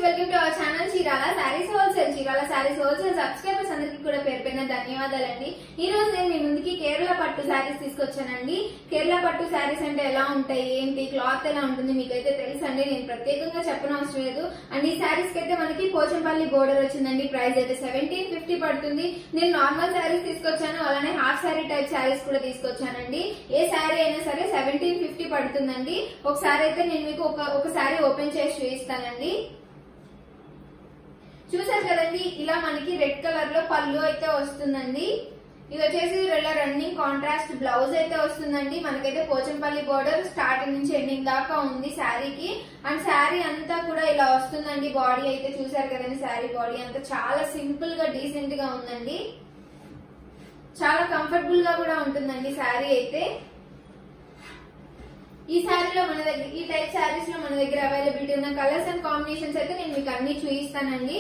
welcome to our channel Chirala sarees wholesale Chirala sarees wholesale subscribers అందరికీ కూడా పేరు పేరున ధన్యవాదాలండి ఈ రోజు నేను మీ ముందుకి కేరళ పట్టు శారీస్ తీసుకొచ్చానండి కేరళ పట్టు శారీస్ అంటే ఎలా ఉంటాయి ఏంటి క్లాత్ ఎలా ఉంటుంది మీకైతే తెలుసండి నేను ప్రత్యేకంగా చెప్పనవసరం లేదు అండ్ ఈ శారీస్ కి అయితే మనకి పోచంపల్లి బోర్డర్ వచ్చిందండి ప్రైస్ అయితే సెవెంటీన్ ఫిఫ్టీ పడుతుంది నేను నార్మల్ శారీస్ తీసుకొచ్చాను అలానే హాఫ్ శారీ టైప్ శారీస్ కూడా తీసుకొచ్చానండి ఏ శారీ అయినా సరే సెవెంటీన్ ఫిఫ్టీ పడుతుందండి ఒకసారి అయితే నేను మీకు ఒక ఒక శారీ ఓపెన్ చేసి చూపిస్తానండి చూసారు కదండి ఇలా మనకి రెడ్ కలర్ లో పళ్ళు అయితే వస్తుందండి ఇది వచ్చేసి ఇలా రన్నింగ్ కాంట్రాస్ట్ బ్లౌజ్ అయితే వస్తుందండి మనకైతే పోచంపల్లి బోర్డర్ స్టార్టింగ్ నుంచి ఎండింగ్ దాకా ఉంది శారీకి అండ్ శారీ అంతా కూడా ఇలా వస్తుందండి బాడీ అయితే చూసారు కదండి శారీ బాడీ అంతా చాలా సింపుల్ గా డీసెంట్ గా ఉందండి చాలా కంఫర్టబుల్ గా కూడా ఉంటుందండి శారీ అయితే ఈ శారీలో మన దగ్గర ఈ టైప్ శారీస్ లో మన దగ్గర అవైలబిలిటీ ఉన్న కలర్స్ అండ్ కాంబినేషన్స్ అయితే నేను మీకు అన్ని చూపిస్తానండి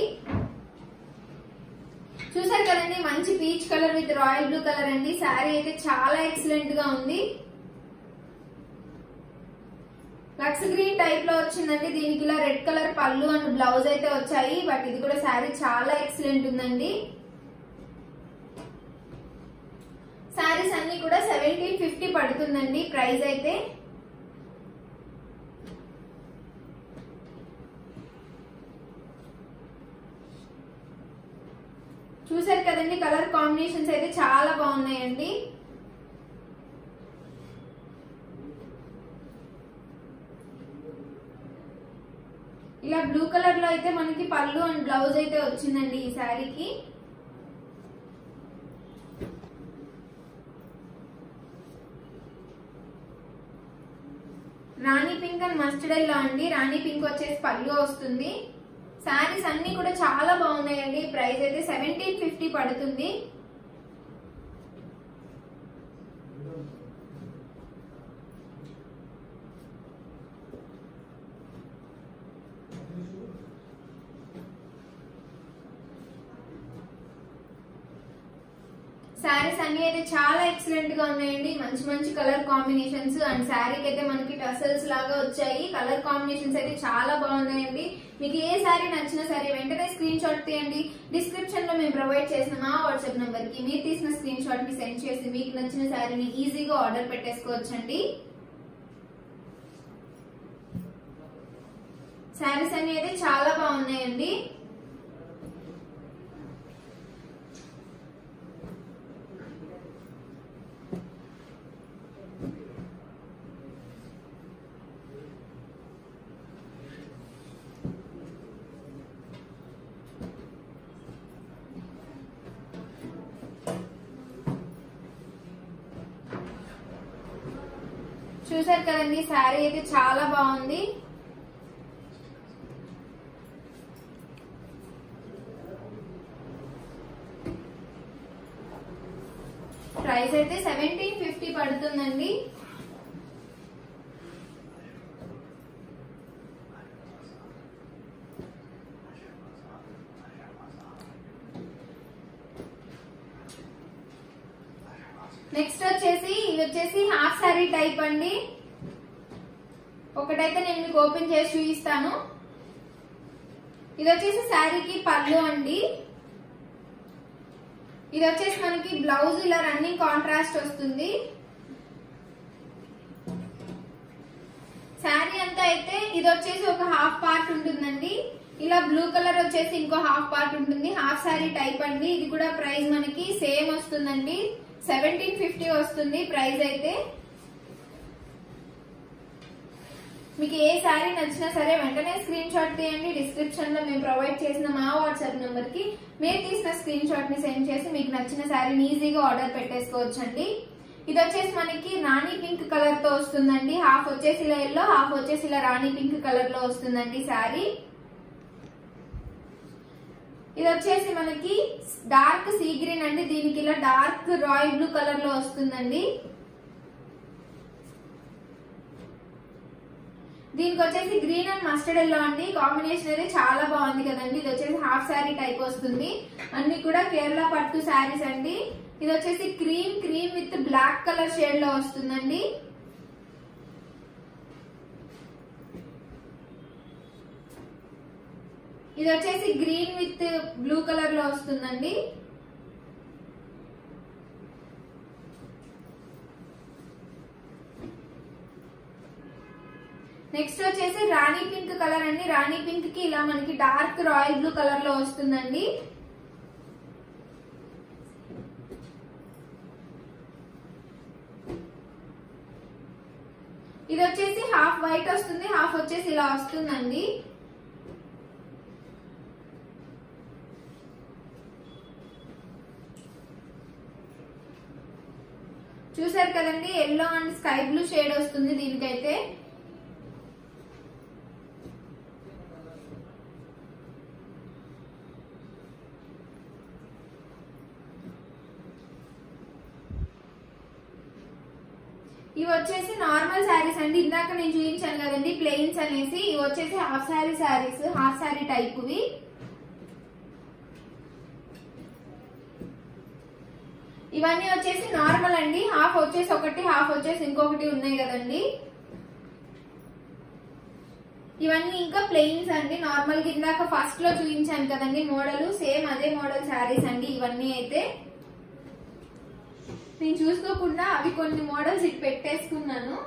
చూసారు కదండి మంచి peach colour with royal blue colour అండి శారీ అయితే చాలా ఎక్సలెంట్ గా ఉంది లక్స్ గ్రీన్ టైప్ లో వచ్చిందండి దీనికి ఇలా రెడ్ కలర్ పళ్ళు అండ్ బ్లౌజ్ అయితే వచ్చాయి బట్ ఇది కూడా శారీ చాలా ఎక్సలెంట్ ఉందండి శారీస్ అన్ని కూడా సెవెంటీన్ ఫిఫ్టీ పడుతుందండి ప్రైస్ అయితే చూసారు కదండి కలర్ కాంబినేషన్స్ అయితే చాలా బాగున్నాయండి ఇలా బ్లూ కలర్ లో అయితే మనకి పళ్ళు అండ్ బ్లౌజ్ అయితే వచ్చిందండి ఈ శారీకి rani pink and mustard yellow అండి రాణి పింక్ వచ్చేసి పళ్ళు వస్తుంది శారీస్ అన్ని కూడా చాలా బాగున్నాయండి ప్రైస్ అయితే సెవెంటీన్ ఫిఫ్టీ పడుతుంది శారీస్ అన్ని అయితే చాలా ఎక్సలెంట్ గా ఉన్నాయండి మంచి మంచి కలర్ కాంబినేషన్స్ అండ్ శారీకి అయితే మనకి టసల్స్ లాగా వచ్చాయి కలర్ కాంబినేషన్స్ అయితే చాలా బాగున్నాయండి మీకు ఏ శారీ నచ్చినా సరే వెంటనే స్క్రీన్ షాట్ తీయండి డిస్క్రిప్షన్ లో మేము ప్రొవైడ్ చేసిన మా వాట్సాప్ నంబర్ కి మీరు తీసిన స్క్రీన్ షాట్ ని సెండ్ చేసి మీకు నచ్చిన శారీని ఈజీగా ఆర్డర్ పెట్టేసుకోవచ్చండి శారీస్ అన్ని అయితే చాలా బాగున్నాయండి చూసారు కదండి శారీ అయితే చాలా బాగుంది ప్రైస్ అయితే సెవెంటీన్ ఫిఫ్టీ పడుతుందండి నెక్స్ట్ వచ్చేసి ఇది వచ్చేసి హాఫ్ సారీ టైప్ అండి ఒకటైతే నేను మీకు ఓపెన్ చేసి చూపిస్తాను ఇది వచ్చేసి శారీకి పళ్ళు అండి ఇది వచ్చేసి మనకి బ్లౌజ్ ఇలా రన్నింగ్ కాంట్రాస్ట్ వస్తుంది శారీ అంతా అయితే ఇది వచ్చేసి ఒక హాఫ్ పార్ట్ ఉంటుందండి ఇలా బ్లూ కలర్ వచ్చేసి ఇంకో హాఫ్ పార్ట్ ఉంటుంది హాఫ్ శారీ టైప్ అండి ఇది కూడా ప్రైస్ మనకి సేమ్ వస్తుందండి సెవెంటీన్ ఫిఫ్టీ వస్తుంది ప్రైస్ అయితే మీకు ఏ శారీ నచ్చినా సరే వెంటనే స్క్రీన్ షాట్ తీయండి డిస్క్రిప్షన్ లో మేము ప్రొవైడ్ చేసిన మా వాట్సాప్ నెంబర్ కి మీరు తీసిన స్క్రీన్ షాట్ ని సెండ్ చేసి మీకు నచ్చిన శారీని ఈజీగా ఆర్డర్ పెట్టేసుకోవచ్చండి ఇది వచ్చేసి మనకి రాణి పింక్ కలర్ తో వస్తుందండి హాఫ్ వచ్చేసి ఇలా ఎల్లో హాఫ్ వచ్చేసి ఇలా రాణి పింక్ కలర్ లో వస్తుందండి శారీ ఇది వచ్చేసి మనకి డార్క్ సీ గ్రీన్ అండి దీనికి ఇలా డార్క్ రాయల్ బ్లూ కలర్ లో వస్తుందండి దీనికి వచ్చేసి గ్రీన్ అండ్ మస్టర్డ్ ఎల్లో అండి కాంబినేషన్ అయితే చాలా బాగుంది కదండి ఇది వచ్చేసి హాఫ్ శారీ టైప్ వస్తుంది అన్ని కూడా కేరళ పట్టు శారీస్ అండి ఇది వచ్చేసి cream cream with black colour shade లో వస్తుందండి ఇది వచ్చేసి గ్రీన్ విత్ బ్లూ కలర్ లో వస్తుందండి నెక్స్ట్ వచ్చేసి రాణి పింక్ కలర్ అండి రాణి పింక్ కి ఇలా మనకి డార్క్ రాయల్ బ్లూ కలర్ లో వస్తుందండి ఇది వచ్చేసి హాఫ్ వైట్ వస్తుంది హాఫ్ వచ్చేసి ఇలా వస్తుందండి చూసారు కదండి yellow and sky blue shade వస్తుంది దీనికైతే ఇవి వచ్చేసి నార్మల్ శారీస్ అండి ఇందాక నేను చూపించాను కదండి ప్లెయిన్స్ అనేసి ఇవి వచ్చేసి half saree sarees half saree type వి ఇవన్నీ వచ్చేసి నార్మల్ అండి హాఫ్ వచ్చేసి ఒకటి హాఫ్ వచ్చేసి ఇంకొకటి ఉన్నాయి కదండి ఇవన్నీ ఇంకా ప్లెయిన్స్ అండి నార్మల్ గా ఇందాక ఫస్ట్ లో చూపించాను కదండి మోడల్ సేమ్ అదే మోడల్ శారీస్ అండి ఇవన్నీ అయితే నేను చూసుకోకుండా అవి కొన్ని మోడల్స్ ఇటు పెట్టేసుకున్నాను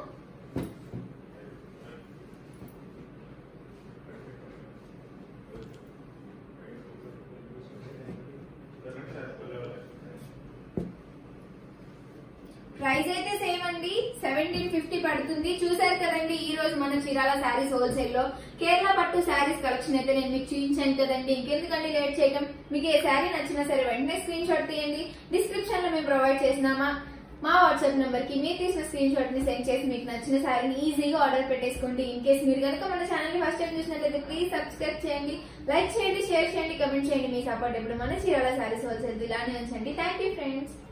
ప్రైస్ అయితే సేమ్ అండి సెవెంటీన్ ఫిఫ్టీ పడుతుంది చూసారు కదండి ఈ రోజు మన చీరాల శారీస్ హోల్సేల్ లో కేరళ పట్టు శారీస్ కలెక్షన్ అయితే నేను మీకు చూపించాను కదండి ఇంకెందుకండి లేట్ చేయడం మీకు ఏ శారీ నచ్చినా సరే వెంటనే స్క్రీన్ షాట్ తీయండి డిస్క్రిప్షన్ లో మేము ప్రొవైడ్ చేసినామా మా వాట్సాప్ నెంబర్ కి మీరు తీసిన స్క్రీన్ షాట్ ని సెండ్ చేసి మీకు నచ్చిన శారీని ఈజీగా ఆర్డర్ పెట్టేసుకోండి ఇన్ కేస్ మీరు కనుక మన ఛానల్ ని ఫస్ట్ టైం చూసినట్లయితే ప్లీజ్ సబ్స్క్రైబ్ చేయండి లైక్ చేయండి షేర్ చేయండి కమెంట్ చేయండి మీ సపోర్ట్ ఎప్పుడు మన చీరాల శారీస్ హోల్సేల్ ఇలానే ఉంచండి థ్యాంక్ యూ ఫ్రెండ్స్